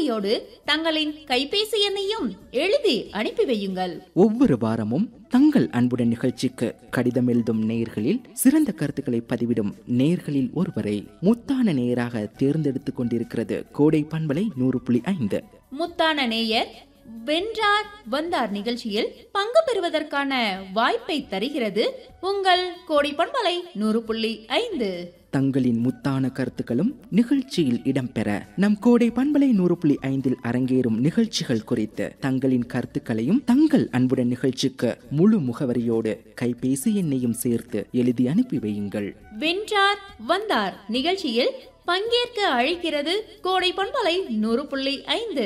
முகவரியோடு தங்களின் கைபேசி எண்ணையும் எழுதி அனுப்பி வையுங்கள் ஒவ்வொரு வாரமும் தங்கள் அன்புடன் நிகழ்ச்சிக்கு கடிதம் எழுதும் நேயர்களில் சிறந்த கருத்துக்களை பதிவிடும் நேயர்களில் ஒருவரை முத்தான நேயராக தேர்ந்தெடுத்துக் கொண்டிருக்கிறது கோடை பண்பலை நூறு புள்ளி ஐந்து முத்தான நேயர் வென்றார் வந்தார் நிகழ்ச்சியில் பங்கு பெறுவதற்கான வாய்ப்பை தருகிறது உங்கள் கோடி பண்பலை நூறு புள்ளி ஐந்து தங்களின் முத்தான கருத்துக்களும் நிகழ்ச்சியில் இடம்பெற நம் கோடை பண்பலை நூறு புள்ளி ஐந்தில் அரங்கேறும் நிகழ்ச்சிகள் குறித்து தங்களின் கருத்துக்களையும் தங்கள் அன்புடன் நிகழ்ச்சிக்கு முழு முகவரியோடு கைபேசி எண்ணையும் சேர்த்து எழுதி அனுப்பி வையுங்கள் வென்றார் வந்தார் நிகழ்ச்சியில் பங்கேற்க அழைக்கிறது கோடை பண்பலை நூறு புள்ளி ஐந்து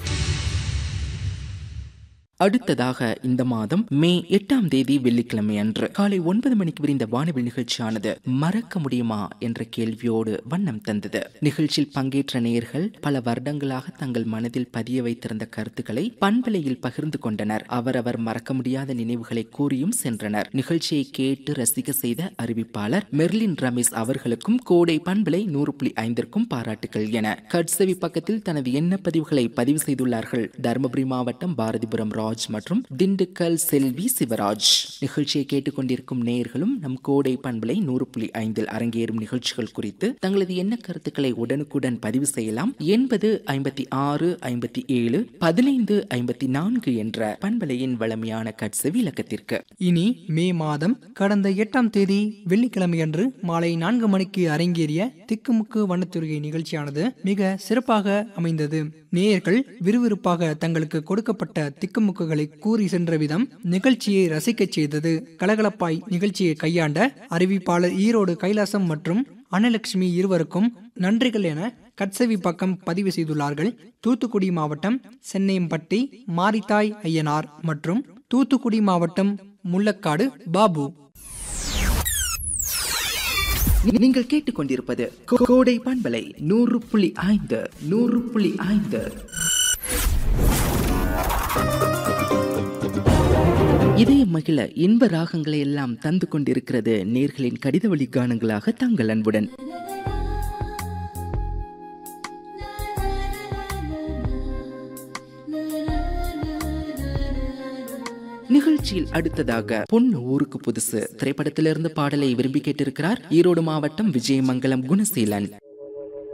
அடுத்ததாக இந்த மாதம் மே எட்டாம் தேதி வெள்ளிக்கிழமை அன்று காலை ஒன்பது மணிக்கு விரிந்த வானவில் நிகழ்ச்சியானது மறக்க முடியுமா என்ற கேள்வியோடு வண்ணம் தந்தது நிகழ்ச்சியில் பங்கேற்ற நேயர்கள் பல வருடங்களாக தங்கள் மனதில் பதிய வைத்திருந்த கருத்துக்களை பண்பலையில் பகிர்ந்து கொண்டனர் அவரவர் மறக்க முடியாத நினைவுகளை கூறியும் சென்றனர் நிகழ்ச்சியை கேட்டு ரசிக்க செய்த அறிவிப்பாளர் மெர்லின் ரமேஷ் அவர்களுக்கும் கோடை பண்பலை நூறு புள்ளி ஐந்திற்கும் பாராட்டுகள் என கட்சவி பக்கத்தில் தனது எண்ண பதிவுகளை பதிவு செய்துள்ளார்கள் தருமபுரி மாவட்டம் பாரதிபுரம் ராஜ் மற்றும் திண்டுக்கல் செல்வி சிவராஜ் நிகழ்ச்சியை கேட்டுக்கொண்டிருக்கும் நேயர்களும் நம் கோடை பண்பலை நூறு புள்ளி ஐந்தில் அரங்கேறும் நிகழ்ச்சிகள் குறித்து தங்களது எண்ண கருத்துக்களை உடனுக்குடன் பதிவு செய்யலாம் எண்பது ஐம்பத்தி ஆறு ஐம்பத்தி ஏழு பதினைந்து ஐம்பத்தி நான்கு என்ற பண்பலையின் வளமையான கட்சவி இலக்கத்திற்கு இனி மே மாதம் கடந்த எட்டாம் தேதி வெள்ளிக்கிழமையன்று மாலை நான்கு மணிக்கு அரங்கேறிய திக்குமுக்கு வண்ணத்துறை நிகழ்ச்சியானது மிக சிறப்பாக அமைந்தது நேயர்கள் விறுவிறுப்பாக தங்களுக்கு கொடுக்கப்பட்ட திக்குமுக்குகளை கூறி சென்ற விதம் நிகழ்ச்சியை ரசிக்கச் செய்தது கலகலப்பாய் நிகழ்ச்சியை கையாண்ட அறிவிப்பாளர் ஈரோடு கைலாசம் மற்றும் அன்னலட்சுமி இருவருக்கும் நன்றிகள் என கட்சவி பக்கம் பதிவு செய்துள்ளார்கள் தூத்துக்குடி மாவட்டம் சென்னையம்பட்டி மாரித்தாய் ஐயனார் மற்றும் தூத்துக்குடி மாவட்டம் முள்ளக்காடு பாபு நீங்கள் கேட்டுக்கொண்டிருப்பது கோ- கோடை பண்பலை நூறு புள்ளி ஐந்து நூறு புள்ளி ஐந்து இதய மகிழ இன்ப ராகங்களை எல்லாம் தந்து கொண்டிருக்கிறது நேர்களின் கடித வழி கானங்களாக தங்கள் அன்புடன் நிகழ்ச்சியில் அடுத்ததாக பொண்ணு ஊருக்கு புதுசு திரைப்படத்திலிருந்து பாடலை விரும்பி கேட்டிருக்கிறார் ஈரோடு மாவட்டம் விஜயமங்கலம் குணசீலன்